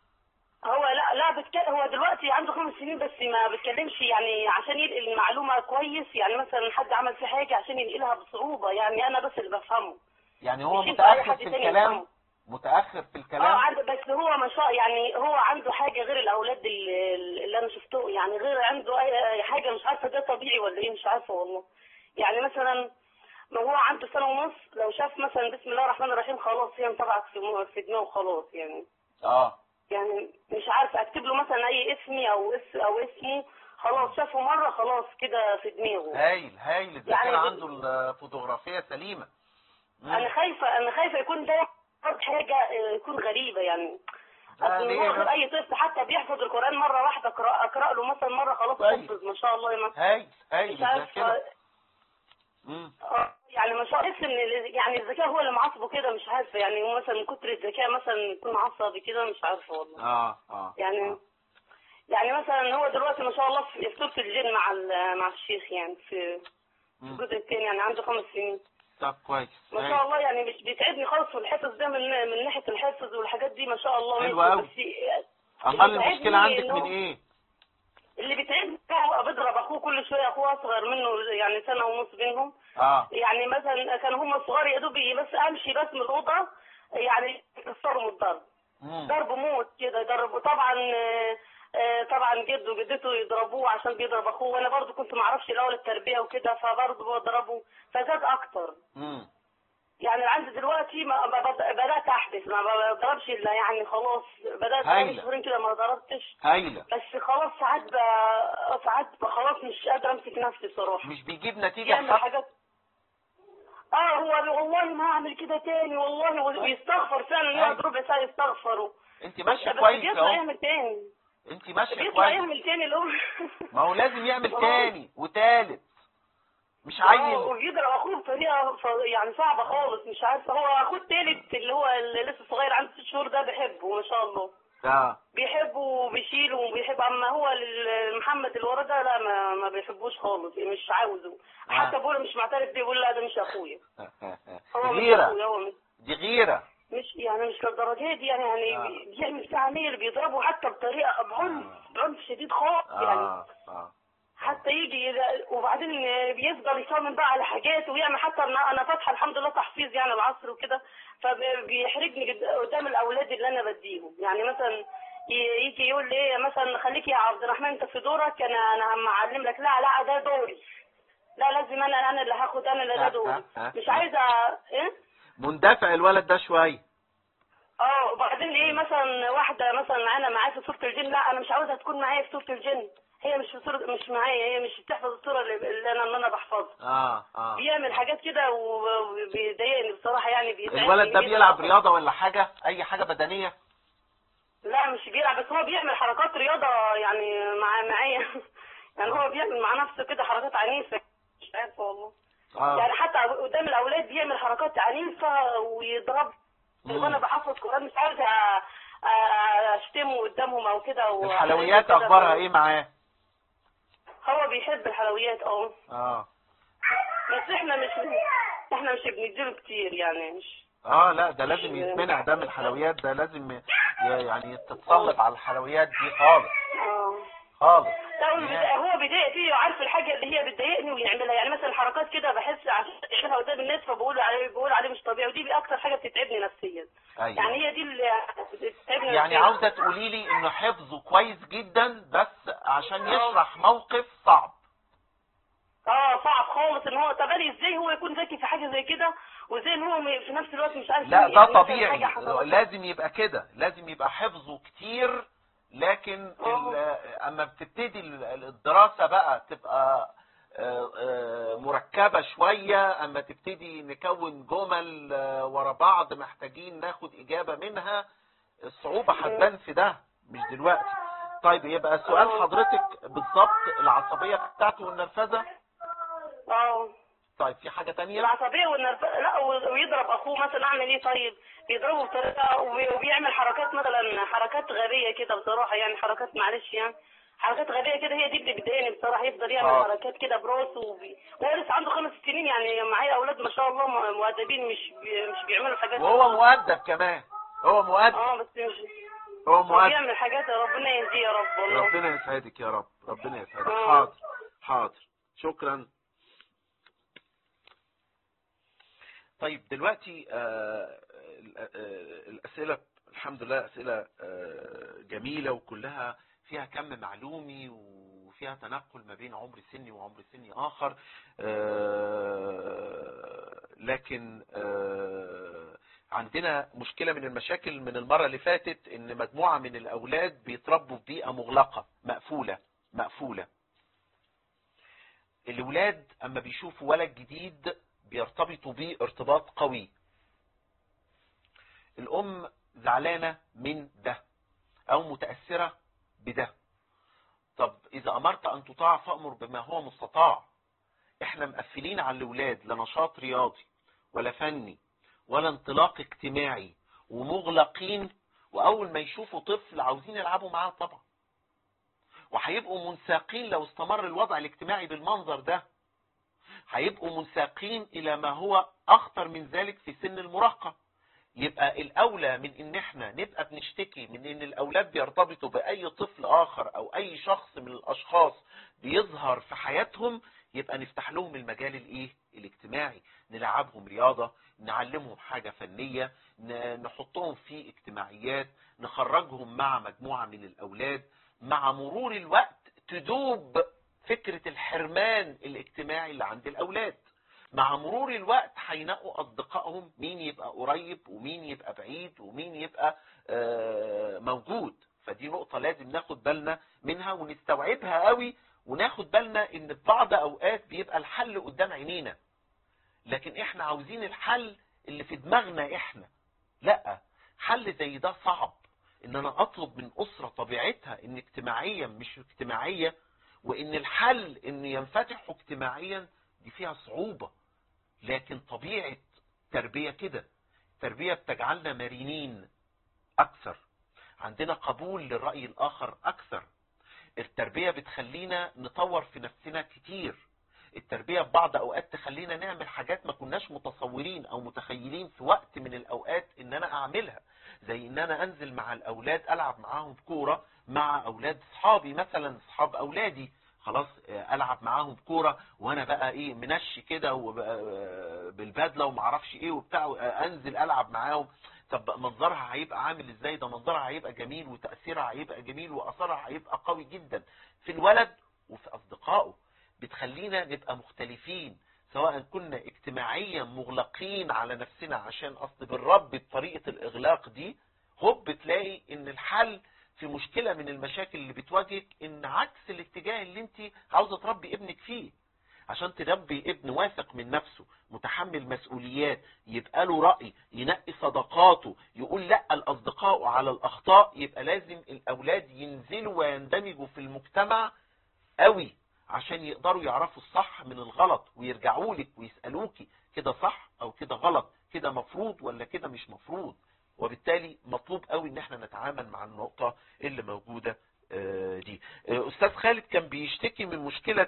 هو لا لا بتكلم هو دلوقتي عنده خمس سنين بس ما بيتكلمش يعني عشان ينقل المعلومه كويس يعني مثلا حد عمل فيه حاجه عشان ينقلها بصعوبه يعني انا بس اللي بفهمه يعني هو مش ينفع أي متأخر حد في تاني الكلام يفهمه. متأخر في اه الكلام عنده بس هو ما شاء يعني هو عنده حاجه غير الاولاد اللي, اللي انا شفته يعني غير عنده اي أي حاجه مش عارفه ده طبيعي ولا ايه مش عارفه والله يعني مثلا ما هو عنده سنه ونص لو شاف مثلا بسم الله الرحمن الرحيم خلاص هي انطبعت في مو- في دماغه خلاص يعني اه يعني مش عارفه اكتب له مثلا اي اسمي او اس او اسمه خلاص شافه مره خلاص كده في دماغه هايل هايل الذاكرة يعني عنده الفوتوغرافية سليمة مم. انا خايفه انا خايفه يكون ده حاجه آه، يكون غريبه يعني آه، أصل ليه هو غير بقى؟ اي طفل حتى بيحفظ القران مره واحده اقرا اقرا له مثلا مره خلاص كويس. حفظ ما شاء الله يا ما هايل هايل مش عارف الذاكرة مم. آه، يعني ما شاء الله تحس ان ال- يعني الذكاء هو اللي معصبه كده مش عارفه يعني هو مثلا من كتر الذكاء مثلا يكون عصبي كده مش عارفه والله اه اه يعني آه. يعني مثلا هو دلوقتي ما شاء الله في في سوره الجن مع ال- مع الشيخ يعني في في مم. الجزء الثاني يعني عنده خمس سنين طب كويس ما هايل. شاء الله يعني مش بيتعبني خالص في الحفظ ده من من ناحيه الحفظ والحاجات دي ما شاء الله حلو ماشي، أوي. بس امال اللي المشكلة بيتعبني عندك إن من هو- ايه اللي بيتعبني هو بيضرب اخوه كل شويه اخوه اصغر منه يعني سنه ونص بينهم اه يعني مثلا كانوا هم الصغار يا دوب بس امشي بس من الاوضه يعني يكسروا من الضرب مم. ضرب موت كده يضرب وطبعا آه، آه، طبعا جده وجدته يضربوه عشان بيضرب اخوه وانا برضو كنت ما اعرفش الاول التربيه وكده فبرضه بضربه فزاد اكتر مم. يعني عندي دلوقتي ما ما بض- بدات احدث ما بضربش الا يعني خلاص بدات هايلة. بقالي شهرين كده ما ضربتش هايلة بس خلاص ساعات ب- ساعات ب- خلاص مش قادره امسك نفسي بصراحه مش بيجيب نتيجة يعمل حتى حاجات اه هو بي- والله ما هعمل كده تاني والله ويستغفر فعلا يقعد ربع ساعه يستغفر انت ماشية بس كويس بيطلع اهو يعمل تاني انت ماشية بيطلع كويس يعمل تاني اللي هو ما هو لازم يعمل آه. تاني وتالت مش اه عيل وبيضرب اخوه بطريقه ف- يعني صعبه خالص مش عارفه هو اخوه التالت اللي هو اللي لسه صغير عنده ست شهور ده بحبه ما شاء الله اه بيحبه وبيشيله وبيحب اما هو ال- محمد اللي ورا ده لا ما, ما بيحبوش خالص مش عاوزه آه. حتى بقول مش معترف بيه بيقول لا ده مش اخويا هو مش غيرة اخويا هو مش دي غيرة مش يعني مش للدرجه دي يعني يعني آه. بي- بيعمل فيها عميل بيضربه حتى بطريقه بعنف بعنف شديد خالص يعني اه اه حتى يجي إذا- وبعدين بيفضل يصمم بقى على حاجات ويعمل حتى انا أنا فاتحه الحمد لله تحفيظ يعني العصر وكده فبيحرجني جد- قدام الاولاد اللي انا بديهم يعني مثلا ي- يجي يقول لي إيه مثلا خليك يا عبد الرحمن انت في دورك انا انا معلم لك لا لا ده دوري لا لازم انا انا اللي هاخد انا اللي ده ها، دوري ها، ها. مش عايزه ايه مندفع الولد ده شوية اه وبعدين ايه مثلا واحده مثلا معانا معايا في سوره الجن لا انا مش عاوزها تكون معايا في سوره الجن هي مش في سوره مش معايا هي مش بتحفظ السوره اللي اللي انا اللي انا بحفظها اه اه بيعمل حاجات كده وبيضايقني بصراحه يعني بيتعبني الولد ده جداً. بيلعب رياضة ولا حاجة اي حاجة بدنية لا مش بيلعب بس هو بيعمل حركات رياضه يعني مع معايا يعني هو بيعمل مع نفسه كده حركات عنيفه مش عارفه والله اه يعني حتى قدام الاولاد بيعمل حركات عنيفه ويضرب مم. وانا بحفظ قران مش عاوزه أ- أ- اشتمه قدامهم او كده و- الحلويات كده. اخبارها ايه معاه هو بيحب الحلويات اه اه بس احنا مش احنا مش بنديله كتير يعني مش اه لا ده لازم يتمنع ده من الحلويات ده لازم ي- يعني تتصلب على الحلويات دي خالص اه خالص لا هو بيضايق- هو بيضايق فيه وعارف الحاجه اللي هي بتضايقني ويعملها يعني مثلا حركات كده بحس عشان يعملها قدام الناس فبقول عليه بقول عليه مش طبيعي ودي اكتر حاجه بتتعبني نفسيا ايوه يعني هي دي اللي بتتعبني يعني نفسياً. عاوزة تقولي لي انه حفظه كويس جدا بس عشان يشرح موقف صعب اه صعب خالص ان هو طب أنا ازاي هو يكون ذكي في حاجه زي كده وازاي ان هو م- في نفس الوقت مش عارف لا يعني ده مثلاً طبيعي حاجة حصلت. لازم يبقى كده لازم يبقى حفظه كتير لكن ال- اما بتبتدي ال- الدراسة بقى تبقى آه، آه، مركبة شوية اما تبتدي نكون جمل آه، ورا بعض محتاجين ناخد اجابة منها الصعوبة هتبان في ده مش دلوقتي طيب يبقى سؤال حضرتك بالظبط العصبية بتاعته والنرفزة اه طيب في حاجة تانية العصبيه والنرف لا و- ويضرب اخوه مثلا اعمل ايه طيب بيضربه بطريقه وبي- وبيعمل حركات مثلا حركات غبيه كده بصراحه يعني حركات معلش يعني حركات غبيه كده هي دي اللي بتضايقني بصراحه يفضل يعمل آه. حركات كده براسه وبي... وهو لسه عنده خمس سنين يعني معايا اولاد ما شاء الله م- مؤدبين مش بي... مش بيعملوا حاجات وهو مؤدب كمان هو مؤدب اه بس مش هو هو مؤدب بيعمل حاجات ربنا يهديه يا رب والله ربنا يسعدك يا رب ربنا يسعدك آه. حاضر حاضر شكرا طيب دلوقتي آه، ال- آه، الأسئلة الحمد لله أسئلة آه، جميلة وكلها فيها كم معلومي وفيها تنقل ما بين عمر سني وعمر سني آخر آه، لكن آه، عندنا مشكلة من المشاكل من المرة اللي فاتت ان مجموعة من الاولاد بيتربوا في بيئة مغلقة مقفولة مقفولة الولاد اما بيشوفوا ولد جديد بيرتبطوا بيه ارتباط قوي الام زعلانة من ده او متأثرة بده طب اذا امرت ان تطاع فامر بما هو مستطاع احنا مقفلين على الاولاد لا نشاط رياضي ولا فني ولا انطلاق اجتماعي ومغلقين واول ما يشوفوا طفل عاوزين يلعبوا معاه طبعا وهيبقوا منساقين لو استمر الوضع الاجتماعي بالمنظر ده هيبقوا منساقين الى ما هو اخطر من ذلك في سن المراهقة يبقى الاولى من ان احنا نبقى بنشتكي من ان الاولاد بيرتبطوا باي طفل اخر او اي شخص من الاشخاص بيظهر في حياتهم يبقى نفتح لهم المجال الايه الاجتماعي نلعبهم رياضة نعلمهم حاجة فنية ن- نحطهم في اجتماعيات نخرجهم مع مجموعة من الاولاد مع مرور الوقت تدوب فكرة الحرمان الاجتماعي اللي عند الاولاد مع مرور الوقت هينقوا اصدقائهم مين يبقى قريب ومين يبقى بعيد ومين يبقى آه، موجود فدي نقطة لازم ناخد بالنا منها ونستوعبها قوي وناخد بالنا ان في بعض اوقات بيبقى الحل قدام عينينا لكن احنا عاوزين الحل اللي في دماغنا احنا لا حل زي ده صعب ان انا اطلب من اسرة طبيعتها ان اجتماعيا مش اجتماعية وان الحل ان ينفتحوا اجتماعيا دي فيها صعوبة لكن طبيعة تربية كده التربية بتجعلنا مرنين اكثر عندنا قبول للرأي الاخر اكثر التربية بتخلينا نطور في نفسنا كتير التربية في بعض اوقات تخلينا نعمل حاجات ما كناش متصورين او متخيلين في وقت من الاوقات ان انا اعملها زي ان انا انزل مع الاولاد العب معاهم كورة مع اولاد اصحابي مثلا اصحاب اولادي خلاص آه، العب معاهم كوره وانا بقى ايه منشي كده وبقى، آه، بالبدله ومعرفش ايه وبتاع آه، انزل العب معاهم طب منظرها هيبقى عامل ازاي ده منظرها هيبقى جميل وتاثيرها هيبقى جميل واثرها هيبقى قوي جدا في الولد وفي اصدقائه بتخلينا نبقى مختلفين سواء كنا اجتماعيا مغلقين على نفسنا عشان اصل بالرب بطريقه الاغلاق دي هوب تلاقي ان الحل في مشكلة من المشاكل اللي بتواجهك ان عكس الاتجاه اللي انت عاوزة تربي ابنك فيه عشان تربي ابن واثق من نفسه متحمل مسؤوليات يبقى له رأي ينقي صداقاته يقول لا الأصدقاء على الأخطاء يبقى لازم الأولاد ينزلوا ويندمجوا في المجتمع قوي عشان يقدروا يعرفوا الصح من الغلط ويرجعوا لك ويسألوكي كده صح أو كده غلط كده مفروض ولا كده مش مفروض وبالتالي مطلوب قوي ان احنا نتعامل مع النقطة اللي موجودة آه، دي آه، استاذ خالد كان بيشتكي من مشكلة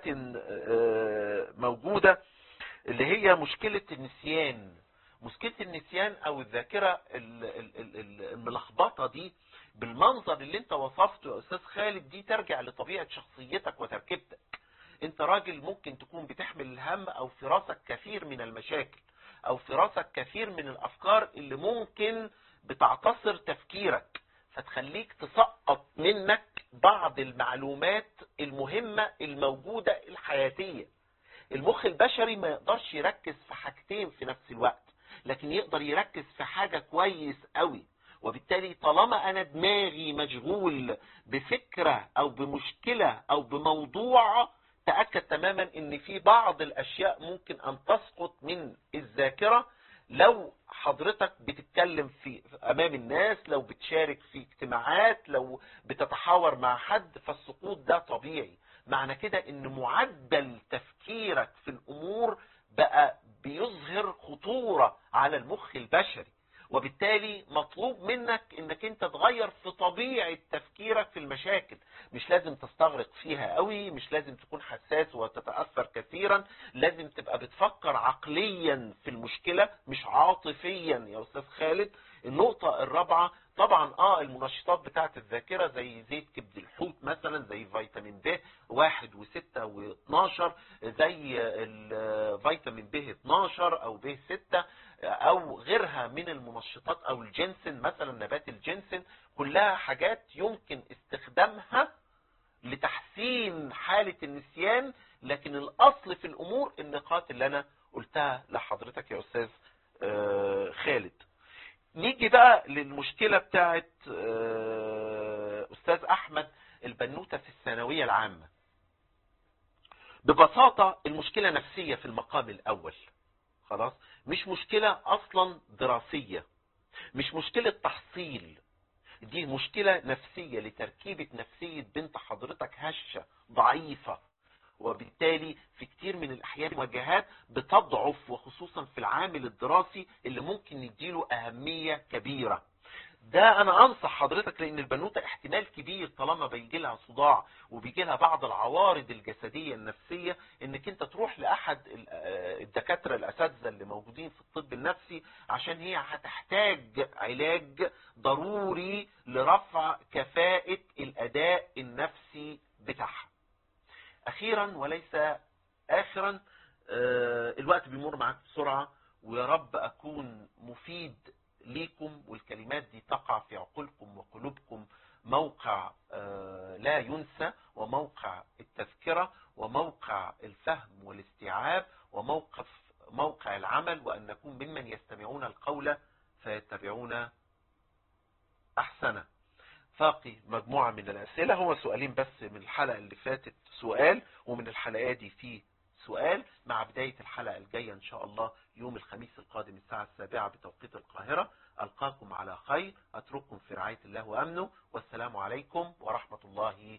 آه، موجودة اللي هي مشكلة النسيان مشكلة النسيان او الذاكرة ال- ال- ال- ال- الملخبطة دي بالمنظر اللي انت وصفته يا استاذ خالد دي ترجع لطبيعة شخصيتك وتركيبتك انت راجل ممكن تكون بتحمل الهم او في راسك كثير من المشاكل او في راسك كثير من الافكار اللي ممكن بتعتصر تفكيرك فتخليك تسقط منك بعض المعلومات المهمة الموجودة الحياتية المخ البشري ما يقدرش يركز في حاجتين في نفس الوقت لكن يقدر يركز في حاجة كويس قوي وبالتالي طالما انا دماغي مشغول بفكرة او بمشكلة او بموضوع تأكد تماما ان في بعض الاشياء ممكن ان تسقط من الذاكرة لو حضرتك بتتكلم في امام الناس لو بتشارك في اجتماعات لو بتتحاور مع حد فالسقوط ده طبيعي معنى كده ان معدل تفكيرك في الامور بقى بيظهر خطورة على المخ البشري وبالتالي مطلوب منك انك انت تغير في طبيعة تفكيرك في المشاكل مش لازم تستغرق فيها قوي مش لازم تكون حساس وتتأثر كثيرا لازم تبقى بتفكر عقليا في المشكلة مش عاطفيا يا استاذ خالد النقطة الرابعة طبعا اه المنشطات بتاعة الذاكرة زي زيت كبد الحوت مثلا زي فيتامين ب واحد وستة واثناشر زي الفيتامين ب 12 او ب 6 او غيرها من المنشطات او الجنسن مثلا نبات الجنسن كلها حاجات يمكن استخدامها لتحسين حالة النسيان لكن الاصل في الامور النقاط اللي انا قلتها لحضرتك يا استاذ آه، خالد نيجي بقى للمشكلة بتاعت آه، استاذ احمد البنوتة في الثانوية العامة ببساطة المشكلة نفسية في المقام الاول خلاص مش مشكلة اصلا دراسية مش مشكلة تحصيل دي مشكلة نفسية لتركيبة نفسية بنت حضرتك هشة ضعيفة وبالتالي في كتير من الأحيان مواجهات بتضعف وخصوصا في العامل الدراسي اللي ممكن نديله أهمية كبيرة ده انا انصح حضرتك لان البنوتة احتمال كبير طالما بيجي لها صداع وبيجي لها بعض العوارض الجسدية النفسية انك انت تروح لاحد ال- آه الدكاترة الاساتذة اللي موجودين في الطب النفسي عشان هي هتحتاج علاج ضروري لرفع كفاءة الاداء النفسي بتاعها اخيرا وليس اخرا آه، الوقت بيمر معاك بسرعة ويا رب اكون مفيد ليكم والكلمات دي تقع في عقولكم وقلوبكم موقع آه، لا ينسى وموقع التذكرة وموقع الفهم والاستيعاب وموقف العمل وأن نكون ممن يستمعون القول فيتبعون أحسنه باقي مجموعة من الأسئلة هو سؤالين بس من الحلقة اللي فاتت سؤال ومن الحلقة دي في سؤال مع بداية الحلقة الجاية إن شاء الله يوم الخميس القادم الساعة السابعة بتوقيت القاهرة ألقاكم على خير أترككم في رعاية الله وأمنه والسلام عليكم ورحمة الله